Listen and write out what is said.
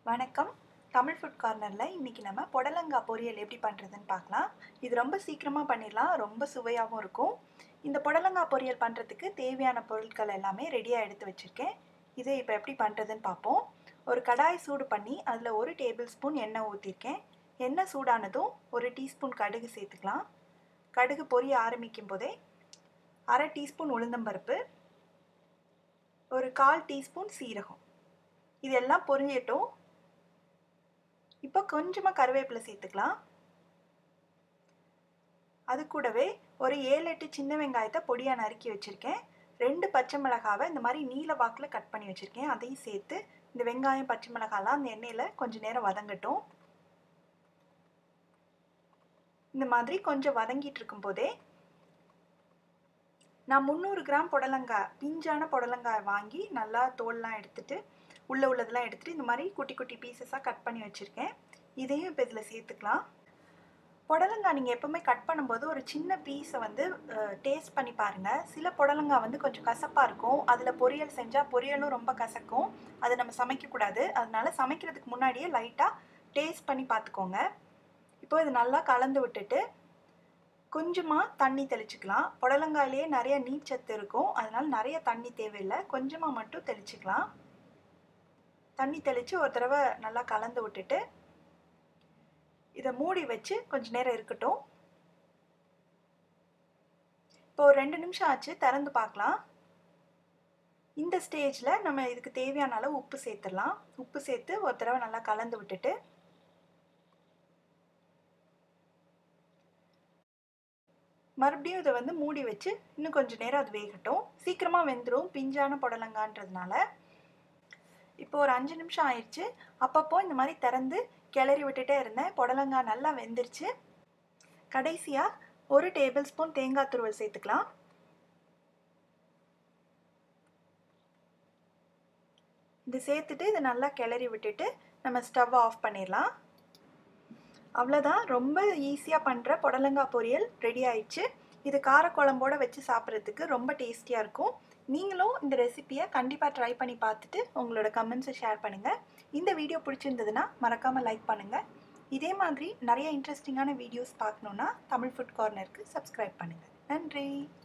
வணக்கம் தமிழ் ஃபுட் கார்னரில் இன்றைக்கி நம்ம புடலங்காய் பொரியல் எப்படி பண்ணுறதுன்னு பார்க்கலாம் இது ரொம்ப சீக்கிரமாக பண்ணிடலாம் ரொம்ப சுவையாகவும் இருக்கும் இந்த புடலங்காய் பொரியல் பண்ணுறதுக்கு தேவையான பொருட்கள் எல்லாமே ரெடியாக எடுத்து வச்சுருக்கேன் இதை இப்போ எப்படி பண்ணுறதுன்னு பார்ப்போம் ஒரு கடாய் சூடு பண்ணி அதில் ஒரு டேபிள் ஸ்பூன் எண்ணெய் ஊற்றிருக்கேன் எண்ணெய் சூடானதும் ஒரு டீஸ்பூன் கடுகு சேர்த்துக்கலாம் கடுகு பொரிய ஆரம்பிக்கும் போதே அரை டீஸ்பூன் உளுந்தம்பருப்பு ஒரு கால் டீஸ்பூன் சீரகம் இதெல்லாம் பொரியட்டும் இப்போ கொஞ்சமாக கருவேப்பிலை சேர்த்துக்கலாம் அது கூடவே ஒரு ஏழு எட்டு சின்ன வெங்காயத்தை பொடியாக நறுக்கி வச்சுருக்கேன் ரெண்டு பச்சை மிளகாவை இந்த மாதிரி நீல வாக்கில் கட் பண்ணி வச்சுருக்கேன் அதையும் சேர்த்து இந்த வெங்காயம் பச்சை மிளகாலாம் அந்த எண்ணெயில் கொஞ்சம் நேரம் வதங்கட்டும் இந்த மாதிரி கொஞ்சம் வதங்கிட்டு இருக்கும் போதே நான் முந்நூறு கிராம் புடலங்காய் பிஞ்சான புடலங்காய் வாங்கி நல்லா தோல்லாம் எடுத்துட்டு உள்ளே உள்ளதெல்லாம் எடுத்துகிட்டு இந்த மாதிரி குட்டி குட்டி பீசஸாக கட் பண்ணி வச்சுருக்கேன் இதையும் இப்போ இதில் சேர்த்துக்கலாம் புடலங்காய் நீங்கள் எப்போவுமே கட் பண்ணும்போது ஒரு சின்ன பீஸை வந்து டேஸ்ட் பண்ணி பாருங்கள் சில புடலங்காய் வந்து கொஞ்சம் கசப்பாக இருக்கும் அதில் பொரியல் செஞ்சால் பொரியலும் ரொம்ப கசக்கும் அதை நம்ம சமைக்கக்கூடாது அதனால சமைக்கிறதுக்கு முன்னாடியே லைட்டாக டேஸ்ட் பண்ணி பார்த்துக்கோங்க இப்போ இது நல்லா கலந்து விட்டுட்டு கொஞ்சமாக தண்ணி தெளிச்சுக்கலாம் புடலங்காயிலே நிறைய நீர்ச்சத்து இருக்கும் அதனால் நிறைய தண்ணி தேவையில்லை கொஞ்சமாக மட்டும் தெளிச்சுக்கலாம் தண்ணி தெளித்து ஒரு தடவை நல்லா கலந்து விட்டுட்டு இதை மூடி வச்சு கொஞ்ச நேரம் இருக்கட்டும் இப்போ ஒரு ரெண்டு நிமிஷம் ஆச்சு திறந்து பார்க்கலாம் இந்த ஸ்டேஜில் நம்ம இதுக்கு தேவையான அளவு உப்பு சேர்த்துடலாம் உப்பு சேர்த்து ஒரு தடவை நல்லா கலந்து விட்டுட்டு மறுபடியும் இதை வந்து மூடி வச்சு இன்னும் கொஞ்சம் நேரம் அது வேகட்டும் சீக்கிரமாக வெந்துடும் பிஞ்சான புடலங்கான்றதுனால இப்போ ஒரு அஞ்சு நிமிஷம் ஆயிடுச்சு அப்பப்போ இந்த மாதிரி திறந்து கிளறி விட்டுட்டே இருந்தேன் புடலங்காய் நல்லா வெந்துருச்சு கடைசியாக ஒரு டேபிள் ஸ்பூன் தேங்காய் துருவல் சேர்த்துக்கலாம் இது சேர்த்துட்டு இதை நல்லா கிளறி விட்டுட்டு நம்ம ஸ்டவ் ஆஃப் பண்ணிடலாம் அவ்வளோதான் ரொம்ப ஈஸியாக பண்ணுற புடலங்காய் பொரியல் ரெடி ஆயிடுச்சு இது காரக்குழம்போடு வச்சு சாப்பிட்றதுக்கு ரொம்ப டேஸ்டியாக இருக்கும் நீங்களும் இந்த ரெசிப்பியை கண்டிப்பாக ட்ரை பண்ணி பார்த்துட்டு உங்களோட கமெண்ட்ஸை ஷேர் பண்ணுங்கள் இந்த வீடியோ பிடிச்சிருந்ததுன்னா மறக்காமல் லைக் பண்ணுங்கள் இதே மாதிரி நிறைய இன்ட்ரெஸ்டிங்கான வீடியோஸ் பார்க்கணுன்னா தமிழ் ஃபுட் கார்னருக்கு சப்ஸ்கிரைப் பண்ணுங்கள் நன்றி